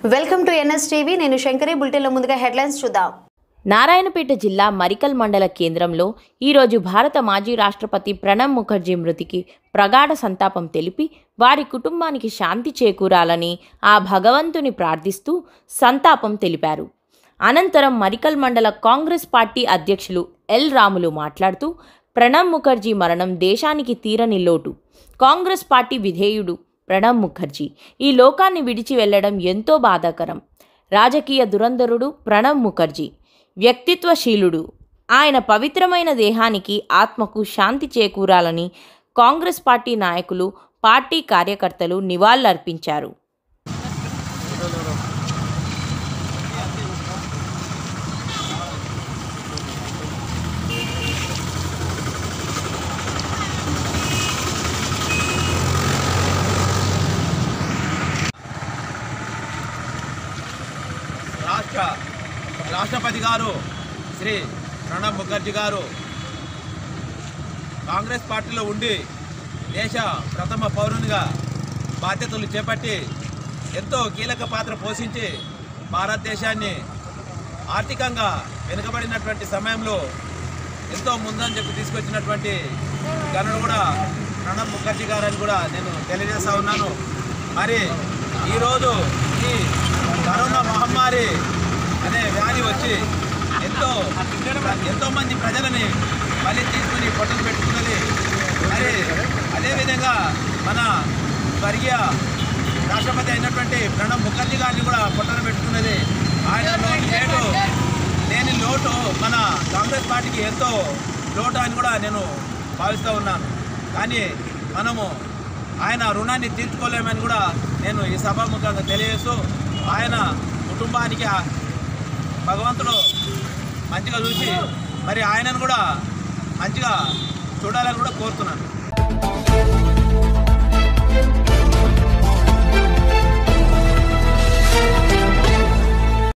welcome to NS TV నేను శంకరి బులెటిన్లో ముందుగా హెడ్లైన్స్ చూద్దాం నారాయణపేట జిల్లా మరికల్ మండల కేంద్రంలో ఈరోజు భారత మాజీ రాష్ట్రపతి ప్రణబ్ ముఖర్జీ మృతికి ప్రగాఢ సంతాపం తెలిపి వారి కుటుంబానికి శాంతి చేకూరాలని ఆ భగవంతుని ప్రార్థిస్తూ సంతాపం తెలిపారు అనంతరం మరికల్ మండల కాంగ్రెస్ పార్టీ అధ్యక్షులు ఎల్ రాములు మాట్లాడుతూ ప్రణబ్ ముఖర్జీ మరణం దేశానికి తీరని లోటు కాంగ్రెస్ పార్టీ విధేయుడు ప్రణబ్ ముఖర్జీ ఈ లోకాన్ని విడిచి వెళ్లడం ఎంతో బాధాకరం రాజకీయ దురంధరుడు ప్రణబ్ ముఖర్జీ వ్యక్తిత్వశీలుడు ఆయన పవిత్రమైన దేహానికి ఆత్మకు శాంతి చేకూరాలని కాంగ్రెస్ పార్టీ నాయకులు పార్టీ కార్యకర్తలు నివాళులర్పించారు రాష్ట్ర రాష్ట్రపతి గారు శ్రీ ప్రణబ్ ముఖర్జీ గారు కాంగ్రెస్ పార్టీలో ఉండి దేశ ప్రథమ పౌరునిగా బాధ్యతలు చేపట్టి ఎంతో కీలక పాత్ర పోషించి భారతదేశాన్ని ఆర్థికంగా వెనుకబడినటువంటి సమయంలో ఎంతో ముందని చెప్పి తీసుకొచ్చినటువంటి గనుడు కూడా ప్రణబ్ ముఖర్జీ గారు అని కూడా నేను తెలియజేస్తా ఉన్నాను మరి ఈరోజు ఈ కరోనా మహమ్మారి అనే వ్యాధి వచ్చి ఎంతో ఎంతో మంది ప్రజలని బలి తీసుకుని పొట్టలు పెట్టుకున్నది మరి అదేవిధంగా మన స్వర్గీయ రాష్ట్రపతి అయినటువంటి ప్రణబ్ ముఖర్జీ గారిని కూడా పొట్టలు పెట్టుకున్నది ఆయన లేటు లేని లోటు మన కాంగ్రెస్ పార్టీకి ఎంతో లోటు అని కూడా నేను భావిస్తూ ఉన్నాను కానీ మనము ఆయన రుణాన్ని తీర్చుకోలేమని కూడా నేను ఈ సభాముఖంగా తెలియజేస్తూ ఆయన కుటుంబానికి ఆ భగవంతుడు మంచిగా చూసి మరి ఆయనను కూడా మంచిగా చూడాలని కూడా కోరుతున్నాను